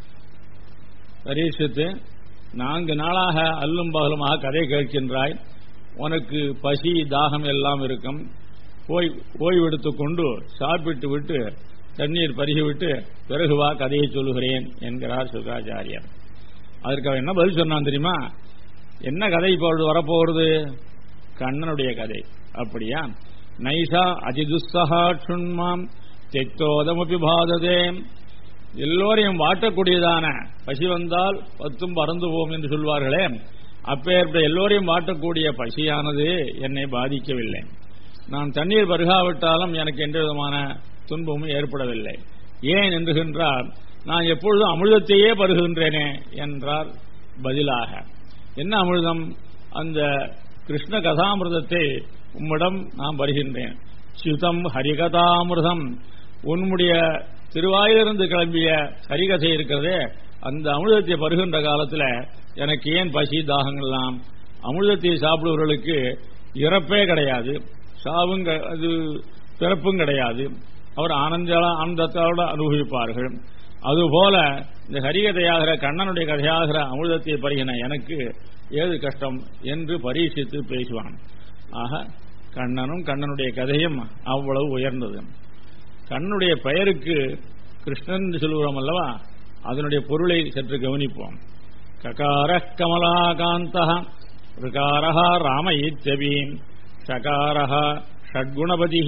பரீட்சித்து நான்கு நாளாக அல்லும் பகலுமாக கதை கேட்கின்றாய் உனக்கு பசி தாகம் எல்லாம் இருக்கும் போய் ஓய்வெடுத்துக் கொண்டு சாப்பிட்டு விட்டு தண்ணீர் பருகிவிட்டு பிறகு வா கதையை சொல்லுகிறேன் என்கிறார் சுகாச்சாரியர் அதற்கு அவன் என்ன பதில் சொன்னான் தெரியுமா என்ன கதை இப்பொழுது வரப்போகிறது கண்ணனுடைய கதை அப்படியா நைஷா அதிதுஸ்தகா சுண்மாம் தெக்தோதமபி பாததே எல்லோரையும் வாட்டக்கூடியதான பசி வந்தால் பத்தும் பறந்து போம் என்று சொல்வார்களே அப்பேற்பட்ட எல்லோரையும் வாட்டக்கூடிய பசியானது என்னை பாதிக்கவில்லை நான் தண்ணீர் பருகாவிட்டாலும் எனக்கு எந்த விதமான துன்பமும் ஏற்படவில்லை ஏன் என்றுகின்றார் நான் எப்பொழுதும் அமிர்தத்தையே பருகுகின்றேனே என்றார் பதிலாக என்ன அமிர்தம் அந்த கிருஷ்ண கதாமிர்தத்தை உம்மிடம் நான் வருகின்றேன் சுதம் ஹரிகதாமிர்தம் உன்னுடைய திருவாயிலிருந்து கிளம்பிய ஹரிகதை இருக்கிறதே அந்த அமிர்தத்தை பருகின்ற காலத்தில் எனக்கு ஏன் பசி தாகங்கள்லாம் அமிர்தத்தை சாப்பிடுவர்களுக்கு இறப்பே கிடையாது சாவும் அது பிறப்பும் கிடையாது அவர் ஆனந்த ஆனந்தத்தோடு அனுபவிப்பார்கள் அதுபோல இந்த ஹரிகதையாகிற கண்ணனுடைய கதையாகிற அமிர்தத்தை பருகின எனக்கு ஏது கஷ்டம் என்று பரீட்சித்து பேசுவான் ஆக கண்ணனும் கண்ணனுடைய கதையும் அவ்வளவு உயர்ந்தது கண்ணனுடைய பெயருக்கு கிருஷ்ணன் என்று சொல்லுகிறோம் அல்லவா அதனுடைய பொருளை சற்று கவனிப்போம் ககார கமலாகாந்த ருகாரா ராம இத்தியபீம் சகாரः षड्गुणपतिः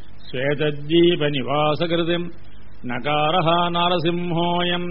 श्वेतद्वीपनिवासकृतिम् नकारः नारसिंहोऽयम्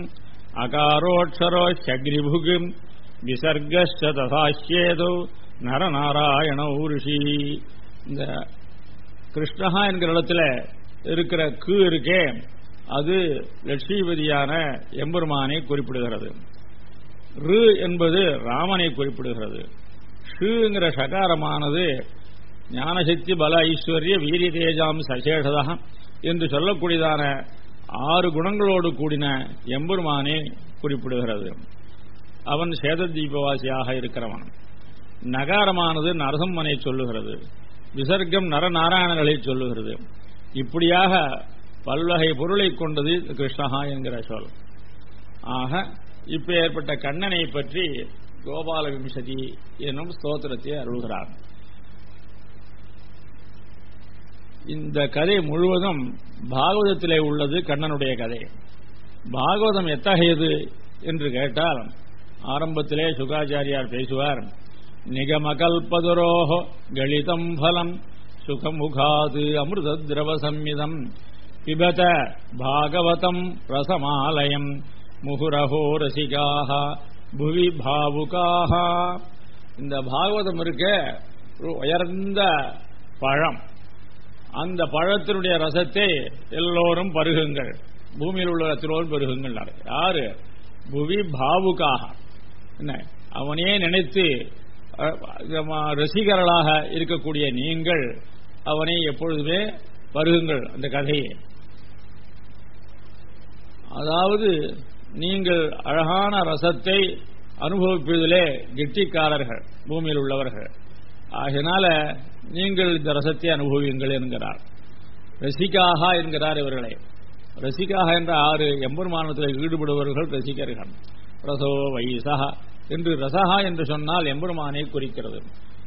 अकारोऽक्षरोऽश्यग्निभुग् விசர்கஸ்ட ததாஷ்யேதோ நரநாராயண ரிஷி இந்த கிருஷ்ணஹா என்கிற இடத்துல இருக்கிற கு இருக்கே அது லட்சுமிபதியான எம்பெருமானை குறிப்பிடுகிறது ரு என்பது ராமனை குறிப்பிடுகிறது ஷுங்கிற சகாரமானது ஞானசக்தி பல ஐஸ்வர்ய வீரிய தேஜாம் சசேஷதா என்று சொல்லக்கூடியதான ஆறு குணங்களோடு கூடின எம்பெருமானை குறிப்பிடுகிறது அவன் சேததீபவாசியாக இருக்கிறவன் நகாரமானது நரசம்மனை சொல்லுகிறது விசர்க்கம் நரநாராயணர்களை சொல்லுகிறது இப்படியாக பல்வகை பொருளை கொண்டது கிருஷ்ணஹா என்கிற சொல் ஆக இப்ப ஏற்பட்ட கண்ணனை பற்றி கோபால விம்சதி என்னும் ஸ்தோத்திரத்தை அருள்கிறார் இந்த கதை முழுவதும் பாகவதத்திலே உள்ளது கண்ணனுடைய கதை பாகவதம் எத்தகையது என்று கேட்டால் ஆரம்பத்திலே சுகாச்சாரியார் பேசுவார் நிகமகல்பதுரோஹோ கலிதம் பலம் சுகமுகாது அமிர்த திரவ சம்மிதம் பிபத பாகவதம் ரசமாலயம் முகுரஹோ ரசிகாக புவி பாவுகாக இந்த பாகவதம் இருக்க ஒரு உயர்ந்த பழம் அந்த பழத்தினுடைய ரசத்தை எல்லோரும் பருகுங்கள் பூமியில் உள்ள எல்லோரும் பருகுங்கள் யாரு புவி பாவுக்காக என்ன அவனே நினைத்து ரசிகர்களாக இருக்கக்கூடிய நீங்கள் அவனை எப்பொழுதுமே பருகுங்கள் அந்த கதையை அதாவது நீங்கள் அழகான ரசத்தை அனுபவிப்பதிலே கெட்டிக்காரர்கள் பூமியில் உள்ளவர்கள் ஆகையினால நீங்கள் இந்த ரசத்தை அனுபவியுங்கள் என்கிறார் ரசிகாக என்கிறார் இவர்களை ரசிகாக என்ற ஆறு எம்பெருமானத்தில் ஈடுபடுபவர்கள் ரசிகர்கள் ரசோ வைசக என்று ரசகா என்று சொன்னால் எம்பெருமானை குறிக்கிறது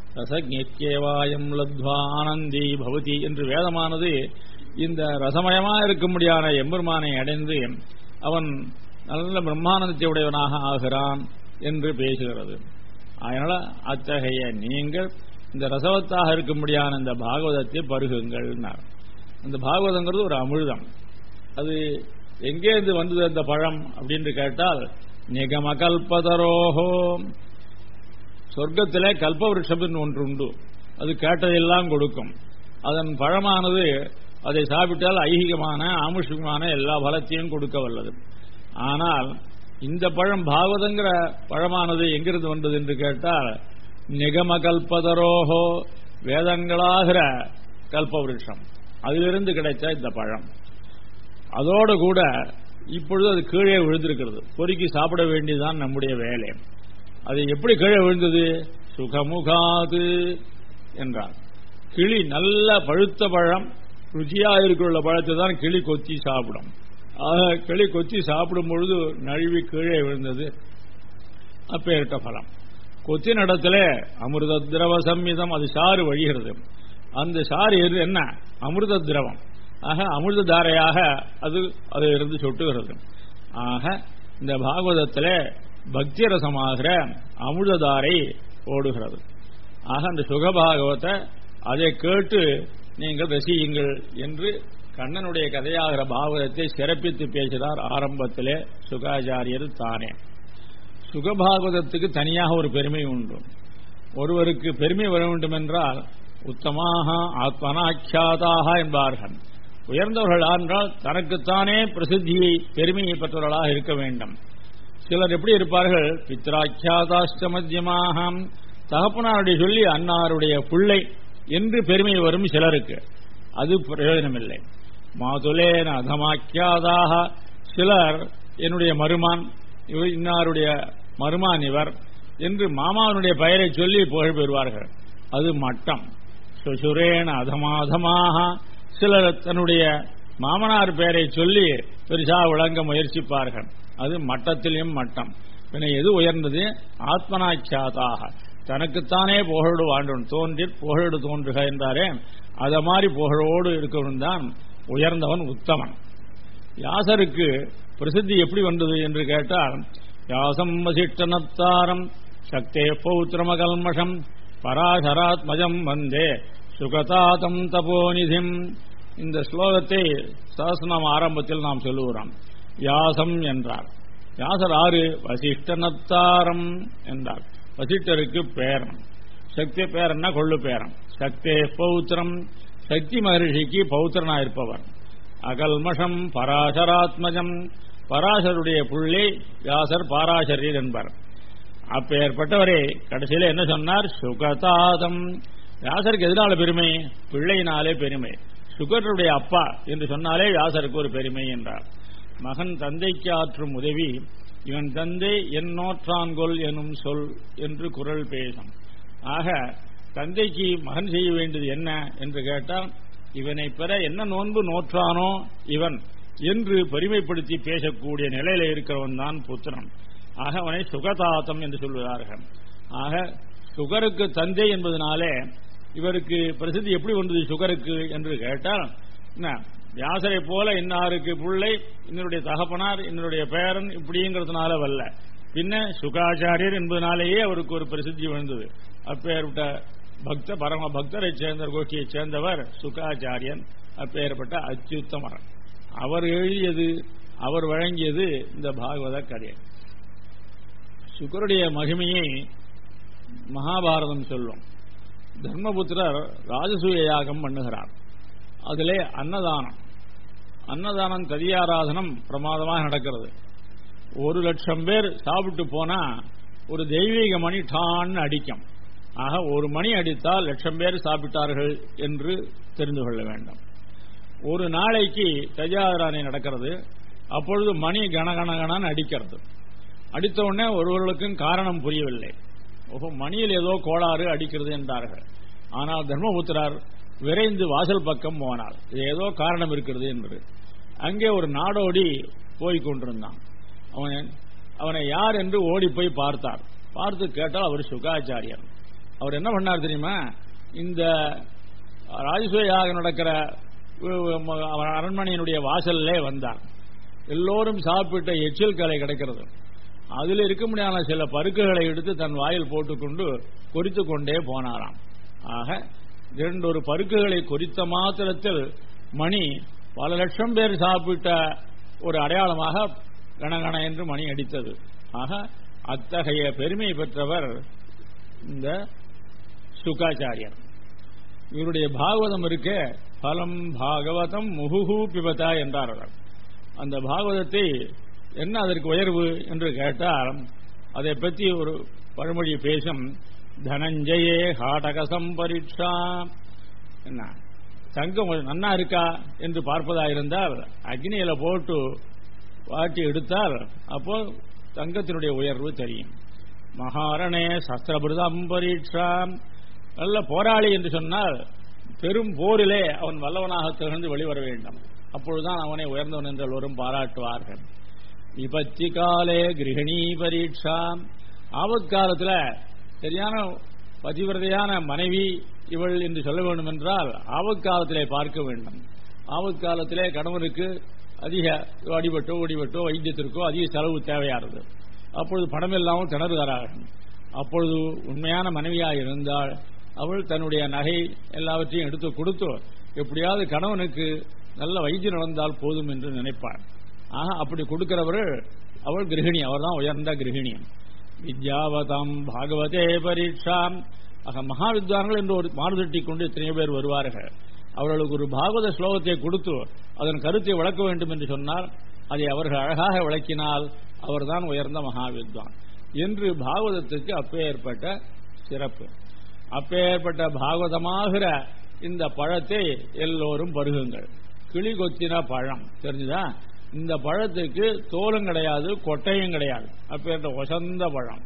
ரசஜேவாயம் லத்வா ஆனந்தி பவதி என்று வேதமானது இந்த ரசமயமா இருக்கும்படியான எம்பெருமானை அடைந்து அவன் நல்ல பிரம்மானந்தத்தை உடையவனாக ஆகிறான் என்று பேசுகிறது அதனால அத்தகைய நீங்கள் இந்த ரசவத்தாக இருக்கும்படியான இந்த பாகவதத்தை பருகுங்கள் அந்த பாகவதங்கிறது ஒரு அமிர்தம் அது எங்கே இருந்து வந்தது அந்த பழம் அப்படின்னு கேட்டால் நிகம கல்பதரோஹோ சொர்க்கத்திலே கல்பவருஷம் ஒன்று உண்டு அது கேட்டதெல்லாம் கொடுக்கும் அதன் பழமானது அதை சாப்பிட்டால் ஐகிகமான ஆமுஷிகமான எல்லா பலத்தையும் கொடுக்க வல்லது ஆனால் இந்த பழம் பாகவதங்கிற பழமானது எங்கிருந்து வந்தது என்று கேட்டால் நிகம கல்பதரோஹோ வேதங்களாகிற கல்பவருஷம் அதிலிருந்து கிடைத்த இந்த பழம் அதோடு கூட இப்பொழுது அது கீழே விழுந்திருக்கிறது பொறுக்கி சாப்பிட வேண்டியதுதான் நம்முடைய வேலை அது எப்படி கீழே விழுந்தது சுகமுகாது என்றார் கிளி நல்ல பழுத்த பழம் ருச்சியா இருக்கிற பழத்தை தான் கிளி கொத்தி சாப்பிடும் ஆக கிளி கொத்தி சாப்பிடும் பொழுது நழுவி கீழே விழுந்தது அப்பேற்ற பலம் கொத்தின இடத்துல அமிர்த திரவ சம்மிதம் அது சாறு வழிகிறது அந்த சாறு எது என்ன அமிர்த திரவம் ஆக அமிர்த தாரையாக அது அதிலிருந்து சொட்டுகிறது ஆக இந்த பாகவதத்தில் பக்தி ரசமாகிற அமிர்ததாரை ஓடுகிறது ஆக அந்த சுகபாகவத்தை அதை கேட்டு நீங்கள் ரசியுங்கள் என்று கண்ணனுடைய கதையாகிற பாகவதத்தை சிறப்பித்து பேசுகிறார் ஆரம்பத்திலே சுகாச்சாரியர் தானே சுகபாகவதத்துக்கு தனியாக ஒரு பெருமை உண்டு ஒருவருக்கு பெருமை வர வேண்டும் என்றால் உத்தமாக ஆத்மனாக்கியாதாக என்பார்கள் உயர்ந்தவர்கள் என்றால் தனக்குத்தானே பிரசித்தியை பெருமையை பெற்றவர்களாக இருக்க வேண்டும் சிலர் எப்படி இருப்பார்கள் பித்ராக்கியாதாஷ்ட மத்தியமாக தகப்பனாருடைய சொல்லி அன்னாருடைய பிள்ளை என்று பெருமை வரும் சிலருக்கு அது பிரயோஜனமில்லை மாதுலேன அதமாக்கியாதாக சிலர் என்னுடைய மருமான் இவர் இன்னாருடைய மருமான் இவர் என்று மாமாவனுடைய பெயரை சொல்லி புகழ் பெறுவார்கள் அது மட்டம் சுசுரேன அதமாதமாக சிலர் தன்னுடைய மாமனார் பெயரை சொல்லி பெருசா விளங்க முயற்சிப்பார்கள் அது மட்டத்திலும் மட்டம் பின்ன எது உயர்ந்தது ஆத்மனாக்கியாதாக தனக்குத்தானே புகழோடு வாழ்ந்தவன் தோன்றி புகழோடு தோன்றுக என்றாரே அத மாதிரி புகழோடு இருக்கவன் தான் உயர்ந்தவன் உத்தமன் யாசருக்கு பிரசித்தி எப்படி வந்தது என்று கேட்டால் யாசம் வசிஷ்டனத்தாரம் சக்தே பௌத்திரமகல்மஷம் பராசராத்மஜம் வந்தே சுகதாதம் தபோநிதிம் இந்த ஸ்லோகத்தை சஹஸ்ரநாம ஆரம்பத்தில் நாம் சொல்லுகிறோம் யாசம் என்றார் யாசர் ஆறு வசிஷ்டனத்தாரம் என்றார் வசிஷ்டருக்கு பேரன் சக்தி பேரன்னா கொள்ளு பேரன் சக்தே பௌத்திரம் சக்தி மகரிஷிக்கு பௌத்திரனா இருப்பவர் அகல்மஷம் பராசராத்மஜம் பராசருடைய புள்ளி வியாசர் பாராசரியர் என்பார் அப்பேற்பட்டவரே கடைசியில என்ன சொன்னார் சுகதாதம் வியாசருக்கு எதனால பெருமை பிள்ளையினாலே பெருமை சுகருடைய அப்பா என்று சொன்னாலே வியாசருக்கு ஒரு பெருமை என்றார் மகன் தந்தைக்கு ஆற்றும் உதவி இவன் தந்தை என் நோற்றான்கொள் எனும் சொல் என்று குரல் பேசும் ஆக தந்தைக்கு மகன் செய்ய வேண்டியது என்ன என்று கேட்டால் இவனை பெற என்ன நோன்பு நோற்றானோ இவன் என்று பெருமைப்படுத்தி பேசக்கூடிய நிலையில இருக்கிறவன் தான் புத்திரன் ஆக அவனை சுகதாத்தம் என்று சொல்கிறார்கள் ஆக சுகருக்கு தந்தை என்பதனாலே இவருக்கு பிரசித்தி எப்படி வந்தது சுகருக்கு என்று கேட்டால் என்ன வியாசரை போல இன்னாருக்கு பிள்ளை இன்னருடைய தகப்பனார் இன்னருடைய பேரன் இப்படிங்கிறதுனால வல்ல பின்ன சுகாச்சாரியர் என்பதனாலேயே அவருக்கு ஒரு பிரசித்தி விழுந்தது அப்பேற்பட்ட பக்த பரம பக்தரை சேர்ந்த கோஷ்டியை சேர்ந்தவர் சுகாச்சாரியன் அப்பேற்பட்ட அச்சுத்தமர் அவர் எழுதியது அவர் வழங்கியது இந்த பாகவத கதை சுக்கருடைய மகிமையை மகாபாரதம் சொல்லும் தர்மபுத்திரர் ராஜசூய யாகம் பண்ணுகிறார் அதிலே அன்னதானம் அன்னதானம் கதியாராதனம் பிரமாதமாக நடக்கிறது ஒரு லட்சம் பேர் சாப்பிட்டு போனா ஒரு தெய்வீக மணி டான்னு அடிக்கும் ஆக ஒரு மணி அடித்தால் லட்சம் பேர் சாப்பிட்டார்கள் என்று தெரிந்து கொள்ள வேண்டும் ஒரு நாளைக்கு கஜாராணி நடக்கிறது அப்பொழுது மணி கனகனகனான்னு அடிக்கிறது அடித்த உடனே ஒருவர்களுக்கும் காரணம் புரியவில்லை ஓஹோ மணியில் ஏதோ கோளாறு அடிக்கிறது என்றார்கள் ஆனால் தர்மபுத்திரர் விரைந்து வாசல் பக்கம் போனார் இது ஏதோ காரணம் இருக்கிறது என்று அங்கே ஒரு நாடோடி போய் கொண்டிருந்தான் அவன் அவனை யார் என்று ஓடி போய் பார்த்தார் பார்த்து கேட்டால் அவர் சுகாச்சாரியர் அவர் என்ன பண்ணார் தெரியுமா இந்த ராஜசூயாக நடக்கிற அவர் அரண்மனையினுடைய வாசல்லே வந்தார் எல்லோரும் சாப்பிட்ட எச்சில் கலை கிடைக்கிறது அதில் இருக்க முடியாத சில பருக்குகளை எடுத்து தன் வாயில் போட்டுக்கொண்டு கொறித்து கொண்டே போனாராம் ஆக இரண்டு ஒரு பருக்குகளை கொறித்த மாத்திரத்தில் மணி பல லட்சம் பேர் சாப்பிட்ட ஒரு அடையாளமாக கணகண என்று மணி அடித்தது ஆக அத்தகைய பெருமை பெற்றவர் இந்த சுகாச்சாரியர் இவருடைய பாகவதம் இருக்க பலம் பாகவதம் முகுகு பிபதா என்றார்கள் அந்த பாகவதத்தை என்ன அதற்கு உயர்வு என்று கேட்டால் அதை பற்றி ஒரு பழமொழி பேசும் தனஞ்சயே ஹாடகசம் பரீட்சா என்ன தங்கம் நன்னா இருக்கா என்று பார்ப்பதாயிருந்தால் அக்னியில போட்டு வாட்டி எடுத்தால் அப்போ தங்கத்தினுடைய உயர்வு தெரியும் மகாரணே சஸ்திரபிரதம் பரீட்சா நல்ல போராளி என்று சொன்னால் பெரும் போரிலே அவன் வல்லவனாக திகழ்ந்து வெளிவர வேண்டும் அப்பொழுதுதான் அவனை உயர்ந்தவன் என்று எல்லோரும் பாராட்டுவார்கள் விபத்தி காலே கிரகிணி பரீட்சா ஆபத்காலத்தில் சரியான பதிவிரதையான மனைவி இவள் என்று சொல்ல வேண்டும் என்றால் ஆபத்காலத்திலே பார்க்க வேண்டும் ஆபத்காலத்திலே கணவனுக்கு அதிக அடிபட்டோ ஒடிபட்டோ வைத்தியத்திற்கோ அதிக செலவு தேவையானது அப்பொழுது பணம் இல்லாமல் திணறுகிறார்கள் அப்பொழுது உண்மையான மனைவியாக இருந்தால் அவள் தன்னுடைய நகை எல்லாவற்றையும் எடுத்து கொடுத்து எப்படியாவது கணவனுக்கு நல்ல வைத்தியம் நடந்தால் போதும் என்று நினைப்பார் ஆக அப்படி கொடுக்கிறவர்கள் அவள் கிரகிணி அவர் தான் உயர்ந்த கிரகிணி வித்யாவதம் பாகவதே பரீட்சாம் ஆக மகா வித்வான்கள் என்று ஒரு மாறுதட்டி கொண்டு எத்தனையோ பேர் வருவார்கள் அவர்களுக்கு ஒரு பாகவத ஸ்லோகத்தை கொடுத்து அதன் கருத்தை விளக்க வேண்டும் என்று சொன்னால் அதை அவர்கள் அழகாக விளக்கினால் அவர்தான் உயர்ந்த மகா வித்வான் என்று பாகவதத்துக்கு அப்பேற்பட்ட சிறப்பு அப்பேற்பட்ட பாகவதமாகிற இந்த பழத்தை எல்லோரும் பருகுங்கள் கிளி கொத்தின பழம் தெரிஞ்சுதா இந்த பழத்துக்கு தோலும் கிடையாது கொட்டையும் கிடையாது அப்பேற்பட்ட ஒசந்த பழம்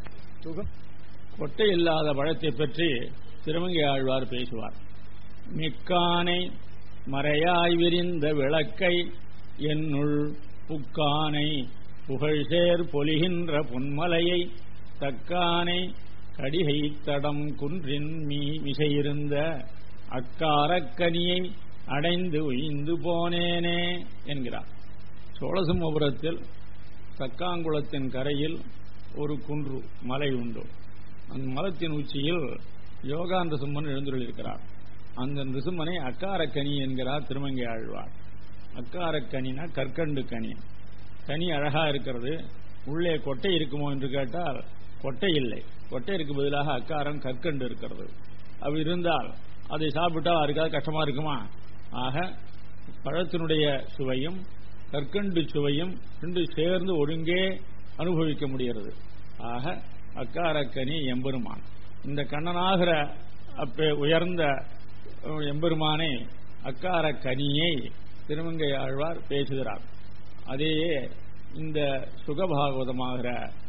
கொட்டை இல்லாத பழத்தை பற்றி திருமங்கை ஆழ்வார் பேசுவார் மிக்கானை மறையாய் விரிந்த விளக்கை என்னுள் புக்கானை புகழ்சேர் பொலிகின்ற பொன்மலையை தக்கானை கடிகை தடம் குன்றின் மீ மிசையிருந்த அக்காரக்கனியை அடைந்து உயிந்து போனேனே என்கிறார் சோழசிம்மபுரத்தில் தக்காங்குளத்தின் கரையில் ஒரு குன்று மலை உண்டு அந்த மலத்தின் உச்சியில் யோகா நிருசிம்மன் எழுந்துள்ளிருக்கிறார் அந்த நிருசிம்மனை அக்காரக்கனி என்கிறார் திருமங்கை ஆழ்வார் அக்காரக்கனினா கற்கண்டு கனி கனி அழகா இருக்கிறது உள்ளே கொட்டை இருக்குமோ என்று கேட்டால் கொட்டை இல்லை கொட்டைக்கு பதிலாக அக்காரம் கற்கண்டு இருக்கிறது அப்படி இருந்தால் அதை சாப்பிட்டால் யாருக்காவது கஷ்டமா இருக்குமா ஆக பழத்தினுடைய சுவையும் கற்கண்டு சுவையும் ரெண்டு சேர்ந்து ஒருங்கே அனுபவிக்க முடிகிறது ஆக அக்காரக்கனி எம்பெருமான் இந்த கண்ணனாகிற அப்பே உயர்ந்த எம்பெருமானை அக்கார கனியை திருமங்கை ஆழ்வார் பேசுகிறார் அதையே இந்த சுகபாகவதமாகிற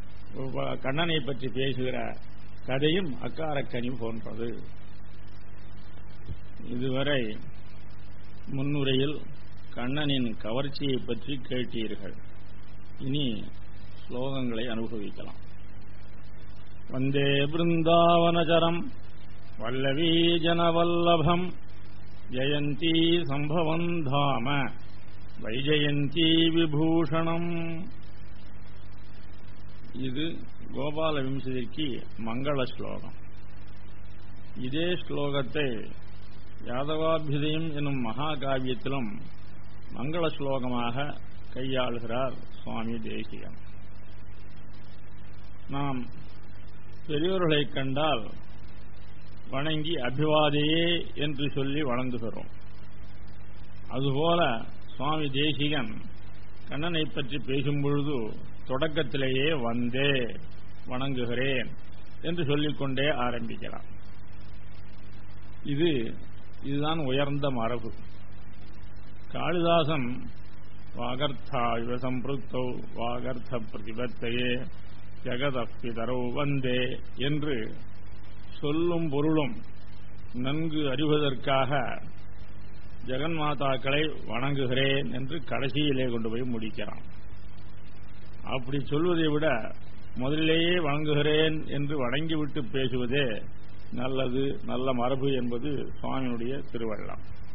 கண்ணனை பற்றி பேசுகிற கதையும் அக்காரக்கனி போன்றது இதுவரை முன்னுரையில் கண்ணனின் கவர்ச்சியை பற்றி கேட்டீர்கள் இனி ஸ்லோகங்களை அனுபவிக்கலாம் வந்தே பிருந்தாவனச்சரம் வல்லவீ ஜனவல்லபம் ஜெயந்தி சம்பவம் தாம வைஜயந்தி விபூஷணம் இது கோபால விம்சதிக்கு மங்கள ஸ்லோகம் இதே ஸ்லோகத்தை யாதவாபியுதயம் எனும் மகாகாவியத்திலும் மங்கள ஸ்லோகமாக கையாளுகிறார் சுவாமி தேசிகன் நாம் பெரியோர்களை கண்டால் வணங்கி அபிவாதையே என்று சொல்லி வணங்குகிறோம் அதுபோல சுவாமி தேசிகன் கண்ணனை பற்றி பேசும் பொழுது தொடக்கத்திலேயே வந்தே வணங்குகிறேன் என்று சொல்லிக்கொண்டே ஆரம்பிக்கிறார் இது இதுதான் உயர்ந்த மரபு காளிதாசன் வாகர்த்தா இவ சம்பிருத்தோ வாகர்த்த பிரதிபத்தையே ஜெகதப்பிதரோ வந்தே என்று சொல்லும் பொருளும் நன்கு அறிவதற்காக ஜெகன்மாதாக்களை வணங்குகிறேன் என்று கடைசியிலே கொண்டு போய் முடிக்கிறான் அப்படி சொல்வதை விட முதலிலேயே வணங்குகிறேன் என்று வணங்கிவிட்டு பேசுவதே நல்லது நல்ல மரபு என்பது சுவாமியுடைய திருவள்ளம்